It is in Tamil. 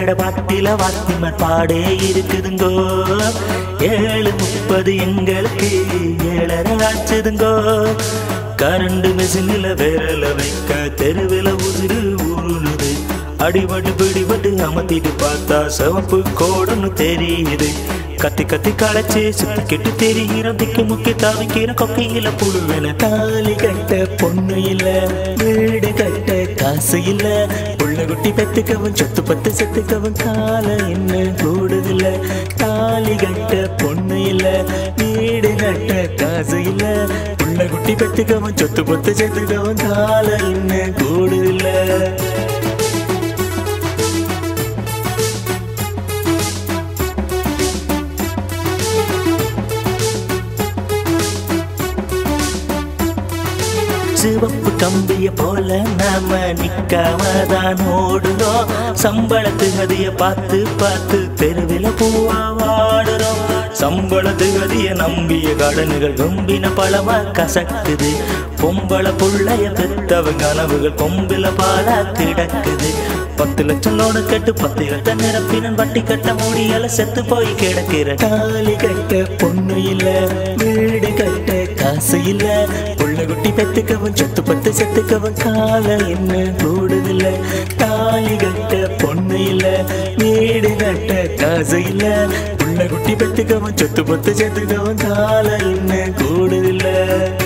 அட பாட்டில வாத்திமர் பாடே இருக்குதுங்கோ ஏழு முப்பது எங்களுக்கு ஏழரை ஆச்சுதுங்கோ கரண்டு மிஷினில் விரல வைக்க தெருவில் உதிரு உருளுது அடிபட்டு பிடிபட்டு அமர்த்திட்டு பார்த்தா சிவப்பு கோடுன்னு தெரியுது கத்தி கத்தி களைச்சு சுத்தி கெட்டு தெரிகிற திக்கு முக்கி தவிக்கிற கொக்கையில புழுவென தாலி கட்ட பொண்ணு இல்ல வீடு கட்ட காசு இல்ல புள்ள குட்டி பெத்துக்கவன் சொத்து பத்து செத்துக்கவன் கால என்ன கூடுதில்ல தாலி கட்ட பொண்ணு இல்ல வீடு கட்ட காசு இல்ல புள்ள குட்டி பெத்துக்கவன் சொத்து பத்து செத்துக்கவன் கால என்ன கூடுதில்ல சிவப்பு கம்பிய போல நாம நிக்காம தான் ஓடுறோம் சம்பளத்து கதிய பார்த்து பார்த்து தெருவில பூவா வாடுறோம் சம்பளத்து கதிய நம்பிய கடனுகள் ரொம்பின பழமா கசக்குது பொம்பளை புள்ளைய பெத்தவ கனவுகள் கொம்பில பாலா கிடக்குது பத்து லட்சம் லோனு கட்டு பத்து கட்ட நிரப்பினன் வட்டி கட்ட முடியல செத்து போய் கிடக்கிற தாலி கட்ட பொண்ணு இல்ல வீடு கட்ட காசு இல்ல புள்ள குட்டி பெத்துக்கவன் சொத்து பத்து செத்துக்கவன் கால என்ன கூடுதில்ல தாலி கட்ட பொண்ணு இல்ல வீடு கட்ட காசு இல்ல புள்ள குட்டி பெத்துக்கவன் சொத்து பத்து செத்துக்கவன் கால என்ன கூடுதில்ல